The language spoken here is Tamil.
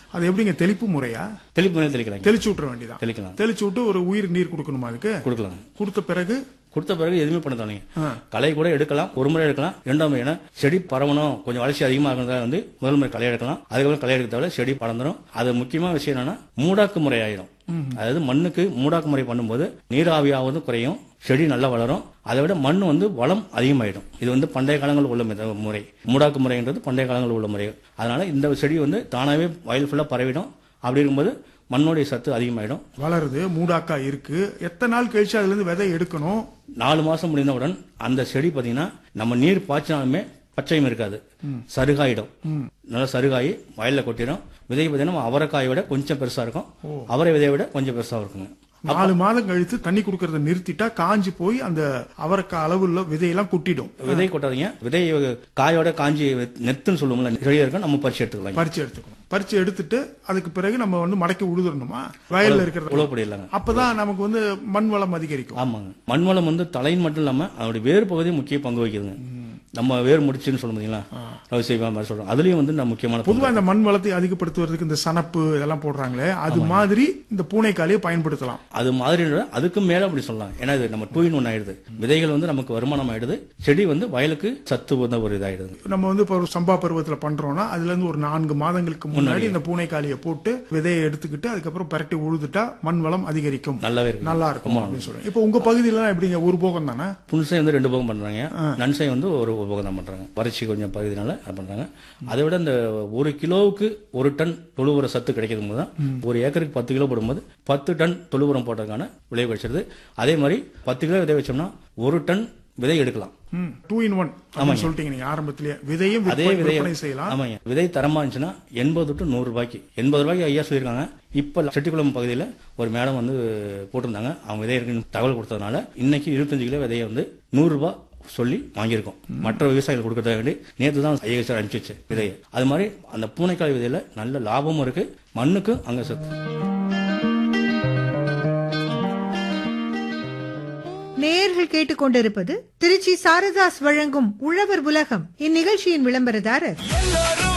அது எப்படிங்க தெளிப்பு முறையா தெளிப்பு மேலே தெளிக்கலாங்க தெளிச்சு விட்டுற வேண்டியதான் தெளிக்கலாம் தெளிச்சு விட்டு ஒரு உயிர் நீர் கொடுக்கணுமா அதுக்கு கொடுக்கலாங்க கொடுத்த பிறகு கொடுத்த பிறகு எதுவுமே பண்ண தோணுங்க ஆ. களை கூட எடுக்கலாம் ஒரு முறை எடுக்கலாம் இரண்டாம் முறை ஏன்னா செடி பரவணும் கொஞ்சம் வளர்ச்சி அதிகமாக இருக்கிறதா வந்து முதல் முறை களை எடுக்கலாம் அதுக்கப்புறம் களை எடுக்க தவிர செடி பறந்துடும் அது முக்கியமான விஷயம் என்னன்னா மூடாக்கு முறை ஆயிடும் அதாவது மண்ணுக்கு மூடாக்கு முறை பண்ணும்போது நீர் ஆவியாவது குறையும் செடி நல்லா வளரும் அதை விட மண் வந்து வளம் அதிகமாயிடும் இது வந்து பண்டைய காலங்களில் உள்ள மித- முறை மூடாக்கு முறைன்றது பண்டைய காலங்களில் உள்ள முறை அதனால இந்த செடி வந்து தானாகவே வயல் ஃபுல்லாக பரவிடும் அப்படி இருக்கும்போது மண்ணோடைய சத்து அதிகமாயிடும் வளருது மூடாக்கா இருக்கு எத்தனை நாள் கழிச்சு அதுல இருந்து விதை எடுக்கணும் நாலு மாசம் முடிந்தவுடன் அந்த செடி பாத்தீங்கன்னா நம்ம நீர் பாய்ச்சினாலுமே பச்சையும் இருக்காது சருகாயிடும் நல்லா சருகாயி வயல்ல கொட்டிடும் விதை பார்த்தீங்கன்னா அவரைக்காயை விட கொஞ்சம் பெருசா இருக்கும் அவரை விதையை விட கொஞ்சம் பெருசா இருக்குங்க நாலு மாதம் கழித்து தண்ணி கொடுக்கறத நிறுத்திட்டா காஞ்சி போய் அந்த அவரைக்காய் அளவுள்ள விதையெல்லாம் கொட்டிடும் விதை கொட்டாதீங்க விதை காயோட காஞ்சி நெத்துன்னு சொல்லுவோம்ல செடியா இருக்கும் நம்ம பறிச்சு எடுத்துக்கலாம் பறிச்சு எடுத்துக்கணும் பறிச்சு எடுத்துட்டு அதுக்கு பிறகு நம்ம வந்து மடக்கி உழுதுறணுமா வயல்ல இருக்கிறது உழவுப்படி இல்லைங்க அப்பதான் நமக்கு வந்து மண் வளம் அதிகரிக்கும் ஆமாங்க மண் வளம் வந்து தலையின் மட்டும் இல்லாம அதோட வேறு பகுதி முக்கிய பங்கு வகிக்குதுங்க நம்ம வேர் முடிச்சுன்னு சொல்ல முடியுங்களா ரவிசைவா மாதிரி சொல்றோம் அதுலயும் வந்து நம்ம முக்கியமான பங்கு. பொதுவா இந்த மண் வளத்தை அதிகப்படுத்துவதற்கு இந்த சனப்பு இதெல்லாம் போடுறாங்களே அது மாதிரி இந்த பூனைக்காலியை பயன்படுத்தலாம் அது மாதிரி இல்ல, அதுக்கும் மேல அப்படி சொல்லலாம் ஏன்னா இது நம்ம டூ இன் ஒன் ஆயிடுது விதைகள் வந்து நமக்கு வருமானம் ஆயிடுது செடி வந்து வயலுக்கு சத்து வந்த ஒரு இதாயிடுது நம்ம வந்து இப்போ ஒரு சம்பா பருவத்துல பண்றோம்னா அதுல இருந்து ஒரு நான்கு மாதங்களுக்கு முன்னாடி இந்த பூனைக்காலியை போட்டு விதையை எடுத்துக்கிட்டு அதுக்கப்புறம் பரட்டி உழுதுட்டா மண் வளம் அதிகரிக்கும் நல்லாவே இருக்கு நல்லா இருக்கும் அப்படின்னு சொல்றேன் இப்போ உங்க பகுதியில எப்படிங்க ஒரு போகம் தானே புன்சை வந்து ரெண்டு போகம் பண்றாங்க நன்சை வந்து ஒரு போகம் தான் பண்றாங்க வறட்சி கொஞ்சம் பகுதினால அது பண்றாங்க அதை விட இந்த ஒரு கிலோவுக்கு ஒரு டன் தொழு உர சத்து கிடைக்கும் போது தான் ஒரு ஏக்கருக்கு பத்து கிலோ போடும்போது பத்து டன் தொழு உரம் போட்டதுக்கான விளைவு கிடைச்சிருது அதே மாதிரி பத்து கிலோ விதை வச்சோம்னா ஒரு டன் விதை எடுக்கலாம் டூ இன் ஒன் அப்படின்னு சொல்லிட்டீங்க நீங்க ஆரம்பத்திலேயே விதையும் அதே விற்பனை- விதையை விற்பனை செய்யலாம் ஆமாங்க விதை தரமா இருந்துச்சுன்னா எண்பது டு நூறு ரூபாய்க்கு எண்பது ரூபாய்க்கு ஐயா சொல்லியிருக்காங்க இப்ப செட்டிக்குளம் பகுதியில் ஒரு மேடம் வந்து போட்டிருந்தாங்க அவங்க விதை இருக்குன்னு தகவல் கொடுத்ததுனால இன்னைக்கு இருபத்தஞ்சு கிலோ விதையை வந்து நூறு ரூபாய் சொல்லி வாங்கியிருக்கோம் மற்ற விவசாயிகள் கொடுக்கறத வேண்டி நேற்று தான் ஐஏஎஸ் அனுப்பிச்சிச்சு விதையை அது மாதிரி அந்த பூனைக்காய் விதையில நல்ல லாபமும் இருக்கு மண்ணுக்கும் அங்க சத்து நேயர்கள் கேட்டுக்கொண்டிருப்பது திருச்சி சாரதாஸ் வழங்கும் உழவர் உலகம் இந்நிகழ்ச்சியின் விளம்பரதாரர் எல்லாரும்